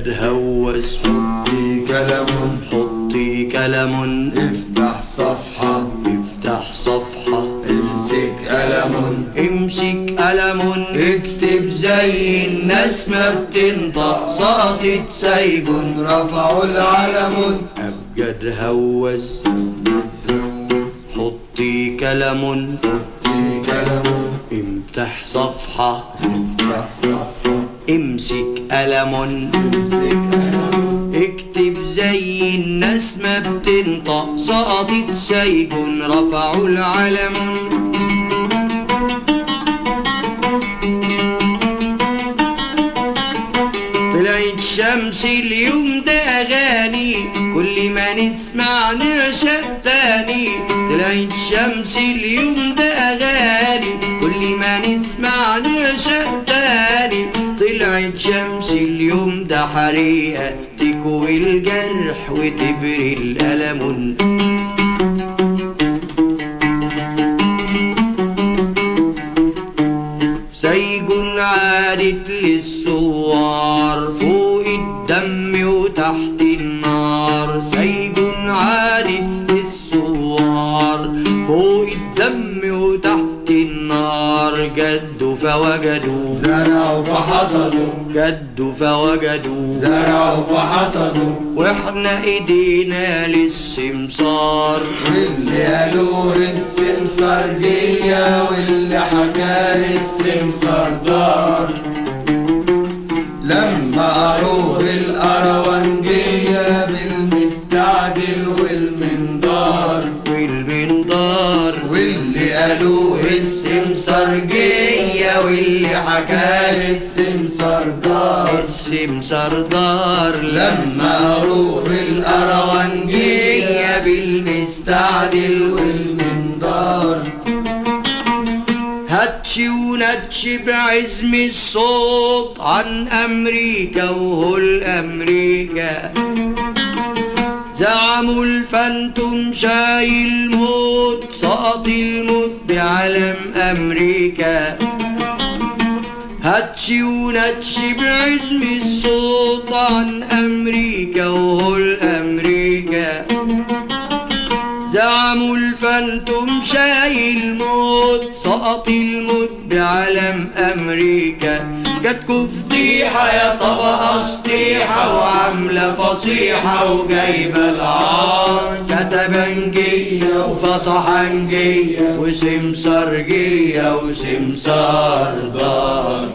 أبجد هوس حطي كلام حطي كلم افتح صفحة افتح صفحة امسك قلم امسك قلم اكتب زي الناس ما بتنطق سقطت سيجن رفعوا العلم أبجد هوس حطي كلم حطي كلام امتح صفحة افتح صفحة امسك قلم امسك قلم اكتب زي الناس ما بتنطق سقطت سيجن رفعوا العلم طلعت شمس اليوم ده أغاني كل ما نسمع نعشق تاني طلعت شمس اليوم ده أغاني كل ما نسمع نعشق تاني طلعت شمس اليوم ده حريقة تكوي الجرح وتبري الألم سيجن عادت للثوار فوق الدم وتحت النار سيجن عادت للثوار فوق الدم وتحت النار جدوا فوجدوا زرعوا فحصدوا جدوا فوجدوا زرعوا فحصدوا واحنا ايدينا للسمسار واللي قالوه السمسارجية واللي حكاه السمسار دار لما قروه الأروانجية بالمستعجل والمنظار والمنظار واللي قالوه السمسارجية واللي حكاه السمسار دار السمسار دار لما قروه الأروانجية بالمستعجل والمنظار هاتشي ونتشي بعزم الصوت عن أمريكا وهو الأمريكا زعموا الفانتوم شاي الموت سقط الموت بعلم أمريكا هاتشي ونتشي بعزم الصوت عن أمريكا وهو الأمريكا زعموا الفانتوم شاي الموت سقط الموت بعلم أمريكا جاتكوا فضيحة يا طبقة سطيحة وعاملة فصيحة وجايبة العار كتبنجية وفصحنجية وسمسرجية وسمسار دار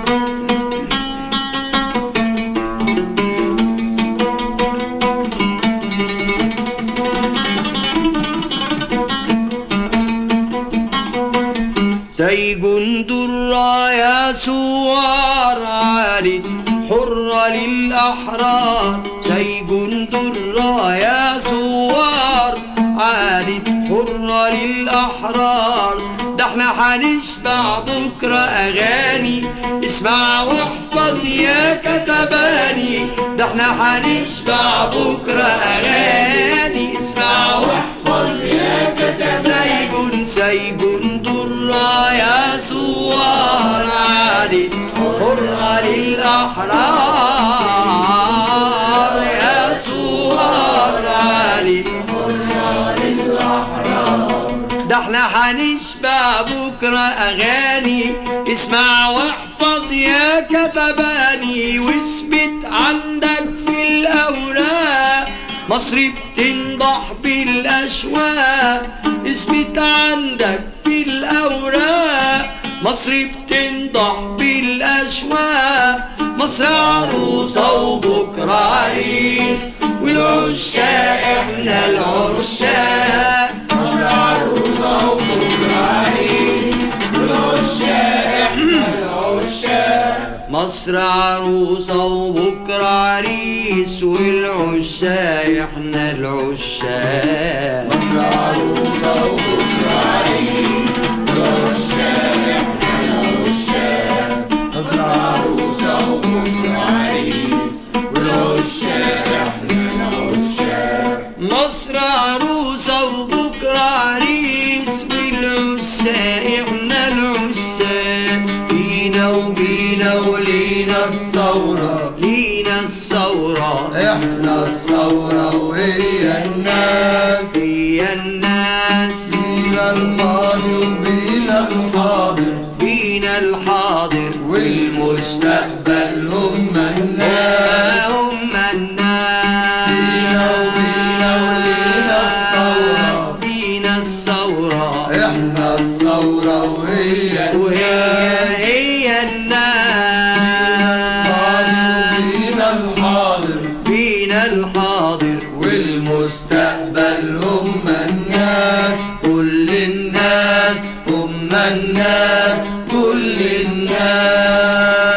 زي جند الرايا سوار عالي حرة للأحرار زي جند الرايا سوار عالي حرة للأحرار ده احنا هنسمع بكرة أغاني اسمع واحفظ يا كتباني ده احنا هنسمع بكرة أغاني اسمع واحفظ يا كتباني سيجن سيجن درة يا سوار عادي حرة للأحرار يا سوار عادي ده احنا هنشبع بكرة أغاني اسمع واحفظ يا كتباني واثبت عندك في الأوراق مصر بتنضح بالأشواق اثبت عندك في الأوراق مصر بتنضح بالأشواق مصر عروسة وبكرة عريس والعشاق احنا العشاق مصر عروسة وبكرة عريس والعشاق احنا العشاق مصر عروسة وبكرة عريس والعشاق احنا العشاق مصر عروسة وبكرة عريس والعشاق احنا العشاق مصر عروسة وبكرة عريس والعشاق احنا العشاق مصر عروسة وبكرة عريس بالعساق احنا العساق فينا وبينا ولينا الثورة لينا بينا الثورة احنا الثورة وهي الناس هي الناس بينا الماضي وبينا الحاضر بينا الحاضر والمستقبل هم الناس هم الناس بينا وبينا ولينا الثورة. بينا الثورة احنا الثورة وهي وهي الناس هي الماضي الناس وبينا الحاضر بينا الحاضر والمستقبل هم الناس كل الناس هم الناس كل الناس